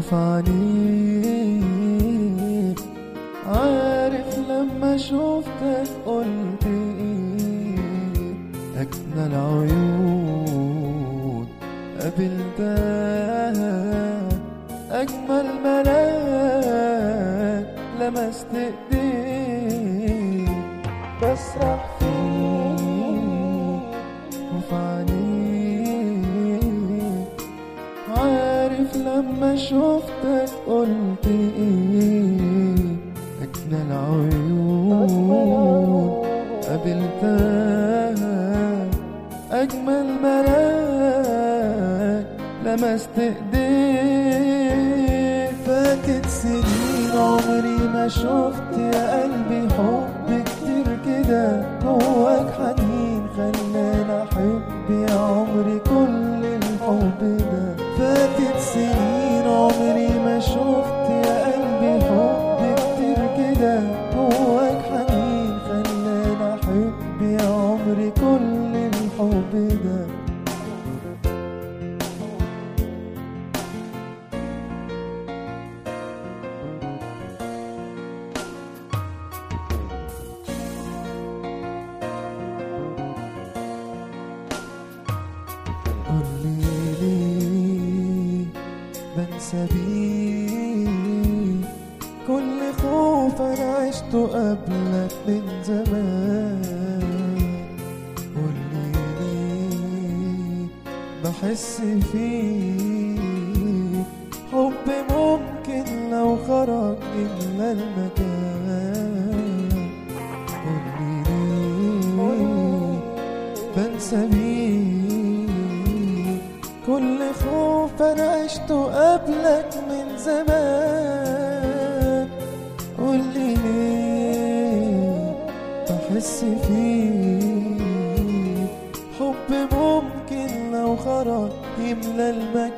وفي عينيك عارف لما شفتك قلت ايه أجمل عيون قابلتها أجمل ملاك لمست ايديك بسرح فيك وفي عينيك عارف لما شفتك قلت ايه أجمل عيون قابلتها أجمل ملاك لمست ايديك فاتت سنين عمري ما شفت يا قلبي حب كتير كده جواك حنين خلاني أحب يا عمري كل الحب ده فاتت سنين عمري ما شفت يا قلبي حب كتير كده جواك حنين خلاني أحب يا عمري كل الحب ده قولي ليه بنسى بيه كل خوف انا عشته قبلك من زمان قولي ليه بحس فيك حب ممكن لو خرج إلا المكان قولي ليه بنسى بيك كل خوف انا عشته قبلك من زمان قولي ليه بحس فيك حب ممكن لو خرج يملى المكان